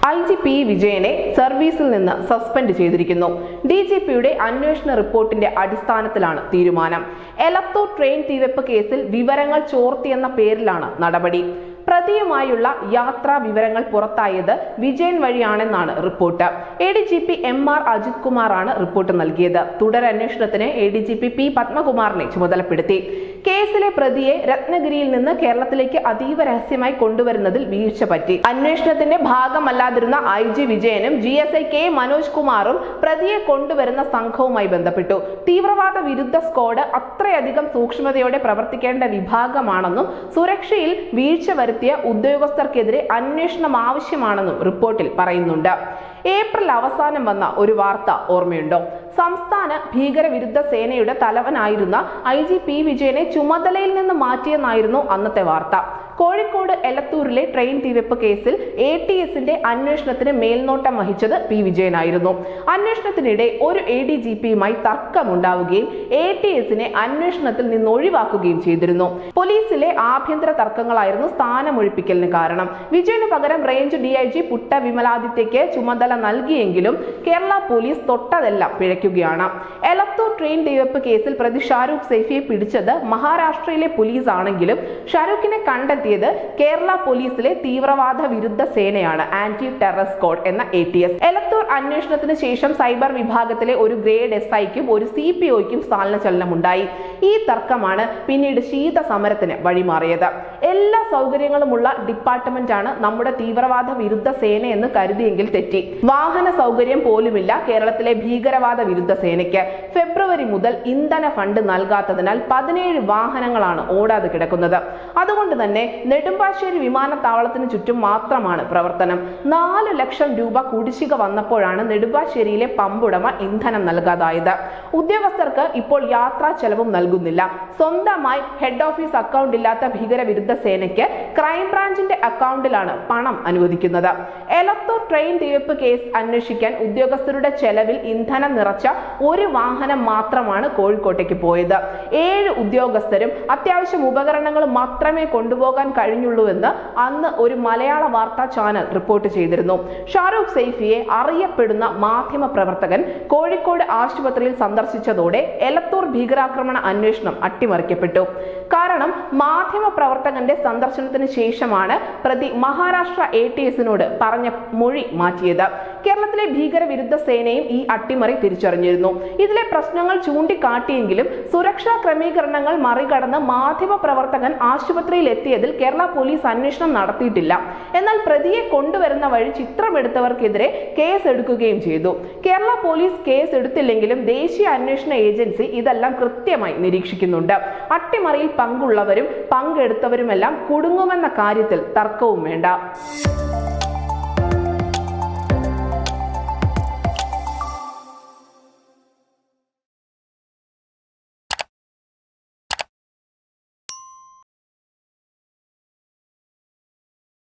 I G P വിജയനെ സർവീസിൽ നിന്ന് സസ്പെൻഡ് ചെയ്തിരിക്കുന്നു ഡി ജി പിയുടെ അന്വേഷണ റിപ്പോർട്ടിന്റെ അടിസ്ഥാനത്തിലാണ് തീരുമാനം എലത്തൂർ ട്രെയിൻ തീവെപ്പ് കേസിൽ വിവരങ്ങൾ ചോർത്തിയെന്ന പേരിലാണ് നടപടി പ്രതിയുമായുള്ള യാത്രാ വിവരങ്ങൾ പുറത്തായത് വിജയൻ വഴിയാണെന്നാണ് report A D G P M R Ajith കുമാറാണ് റിപ്പോർട്ട് നൽകിയത് തുടരന്വേഷണത്തിന് A D G P P പത്മകുമാറിനെ ചുമതലപ്പെടുത്തി കേസിലെ പ്രതിയെ രത്നഗിരിയിൽ നിന്ന് കേരളത്തിലേക്ക് അതീവ രഹസ്യമായി കൊണ്ടുവരുന്നതിൽ വീഴ്ച പറ്റി അന്വേഷണത്തിന്റെ ഭാഗമല്ലാതിരുന്ന ഐ ജി വിജയനും G S I K Manoj കുമാറും പ്രതിയെ കൊണ്ടുവരുന്ന സംഘവുമായി ബന്ധപ്പെട്ടു തീവ്രവാദ വിരുദ്ധ സ്ക്വാഡ് അത്രയധികം സൂക്ഷ്മതയോടെ പ്രവർത്തിക്കേണ്ട വിഭാഗമാണെന്നും സുരക്ഷയിൽ വീഴ്ച വരുത്തിയ ഉദ്യോഗസ്ഥർക്കെതിരെ അന്വേഷണം ആവശ്യമാണെന്നും റിപ്പോർട്ടിൽ പറയുന്നുണ്ട് ഏപ്രിൽ അവസാനം വന്ന ഒരു വാർത്ത ഓർമ്മയുണ്ടോ സംസ്ഥാന ഭീകരവിരുദ്ധ സേനയുടെ തലവനായിരുന്ന ഐ ജി പി വിജയനെ ചുമതലയിൽ നിന്ന് മാറ്റിയെന്നായിരുന്നു അന്നത്തെ വാർത്ത കോഴിക്കോട് എലത്തൂരിലെ ട്രെയിൻ തീവെപ്പ് കേസിൽ എ ടി എസിന്റെ അന്വേഷണത്തിന് മേൽനോട്ടം വഹിച്ചത് പി വിജയനായിരുന്നു അന്വേഷണത്തിനിടെ ഒരു എ ഡി ജി പിയുമായി തർക്കമുണ്ടാവുകയും എ ടി എസിനെ അന്വേഷണത്തിൽ നിന്ന് ഒഴിവാക്കുകയും ചെയ്തിരുന്നു പോലീസിലെ ആഭ്യന്തര തർക്കങ്ങളായിരുന്നു സ്ഥാനമൊഴിപ്പിക്കലിന് കാരണം വിജയന് പകരം range D I G Putta വിമലാദിത്യയ്ക്ക് ചുമതല നൽകിയെങ്കിലും കേരള പോലീസ് തൊട്ടതെല്ലാം പിഴയ്ക്കുകയാണ് എലത്തൂർ ട്രെയിൻ തീവെപ്പ് കേസിൽ പ്രതി ഷാരൂഖ് സൈഫിയെ പിടിച്ചത് മഹാരാഷ്ട്രയിലെ പോലീസ് ആണെങ്കിലും ഷാരൂഖിനെ കണ്ടെത്തിയത് കേരള പോലീസിലെ തീവ്രവാദ വിരുദ്ധ സേനയാണ് ആന്റി ടെറർ സ്ക്വാഡ് എന്ന എ ടി എസ് എലത്തൂർ അന്വേഷണത്തിന് ശേഷം സൈബർ വിഭാഗത്തിലെ ഒരു ഗ്രേഡ് എസ് ഐക്കും ഒരു സി പി ഒയ്ക്കും സ്ഥാനചലനമുണ്ടായി ഈ തർക്കമാണ് പിന്നീട് ശീത സമരത്തിന് വഴിമാറിയത് എല്ലാ സൗകര്യങ്ങളുമുള്ള ഡിപ്പാർട്ട്മെന്റ് ആണ് നമ്മുടെ തീവ്രവാദ വിരുദ്ധ സേന എന്ന് കരുതിയെങ്കിൽ തെറ്റി വാഹന സൗകര്യം പോലുമില്ല കേരളത്തിലെ ഭീകരവാദ വിരുദ്ധ സേനയ്ക്ക് ഫെബ്രുവരി മുതൽ ഇന്ധന ഫണ്ട് നൽകാത്തതിനാൽ പതിനേഴ് വാഹനങ്ങളാണ് ഓടാതെ കിടക്കുന്നത് അതുകൊണ്ട് തന്നെ നെടുമ്പാശ്ശേരി വിമാനത്താവളത്തിന് ചുറ്റും മാത്രമാണ് പ്രവർത്തനം നാല് ലക്ഷം രൂപ കുടിശ്ശിക വന്നപ്പോഴാണ് നെടുമ്പാശ്ശേരിയിലെ പമ്പുടമ ഇന്ധനം നൽകാതായത് ഉദ്യോഗസ്ഥർക്ക് ഇപ്പോൾ യാത്രാ ചെലവും നൽകുന്നില്ല സ്വന്തമായി ഹെഡ് ഓഫീസ് അക്കൗണ്ട് ഇല്ലാത്ത ഭീകരവിരുദ്ധ സേനയ്ക്ക് ക്രൈംബ്രാഞ്ചിന്റെ അക്കൗണ്ടിലാണ് പണം അനുവദിക്കുന്നത് എലത്തൂർ ട്രെയിൻ തീവെപ്പ് കേസ് അന്വേഷിക്കാൻ ഉദ്യോഗസ്ഥരുടെ ചെലവിൽ ഇന്ധനം നിറച്ച ഒരു വാഹനം മാത്രമാണ് കോഴിക്കോട്ടേക്ക് പോയത് ഏഴ് ഉദ്യോഗസ്ഥരും അത്യാവശ്യം ഉപകരണങ്ങൾ മാത്രമേ കൊണ്ടുപോകാൻ കഴിഞ്ഞുള്ളൂവെന്ന് അന്ന് ഒരു മലയാള വാർത്താ ചാനൽ റിപ്പോർട്ട് ചെയ്തിരുന്നു ഷാറൂഖ് സൈഫിയെ അറിയപ്പെടുന്ന മാധ്യമ പ്രവർത്തകൻ കോഴിക്കോട് ആശുപത്രിയിൽ സന്ദർശിച്ചതോടെ എലത്തൂർ ഭീകരാക്രമണ അന്വേഷണം അട്ടിമറിക്കപ്പെട്ടു കാരണം മാധ്യമ പ്രവർത്തകന്റെ സന്ദർശനത്തിന് ശേഷമാണ് പ്രതി മഹാരാഷ്ട്ര എ ടി എസിനോട് പറഞ്ഞ മൊഴി മാറ്റിയത് കേരളത്തിലെ ഭീകരവിരുദ്ധ സേനയും ഈ അട്ടിമറി തിരിച്ചറിഞ്ഞിരുന്നു ഇതിലെ പ്രശ്നങ്ങൾ ചൂണ്ടിക്കാട്ടിയെങ്കിലും സുരക്ഷാ ക്രമീകരണങ്ങൾ മറികടന്ന് മാധ്യമ പ്രവർത്തകൻ ആശുപത്രിയിൽ എത്തിയതിൽ കേരള പോലീസ് അന്വേഷണം നടത്തിയിട്ടില്ല എന്നാൽ പ്രതിയെ കൊണ്ടുവരുന്ന വഴി ചിത്രമെടുത്തവർക്കെതിരെ കേസ് എടുക്കുകയും ചെയ്തു കേരള പോലീസ് കേസ് എടുത്തില്ലെങ്കിലും ദേശീയ അന്വേഷണ ഏജൻസി ഇതെല്ലാം കൃത്യമായി നിരീക്ഷിക്കുന്നുണ്ട് അട്ടിമറിയിൽ പങ്കുള്ളവരും പങ്കെടുത്തവരുമെല്ലാം കുടുങ്ങുമെന്ന കാര്യത്തിൽ തർക്കവും വേണ്ട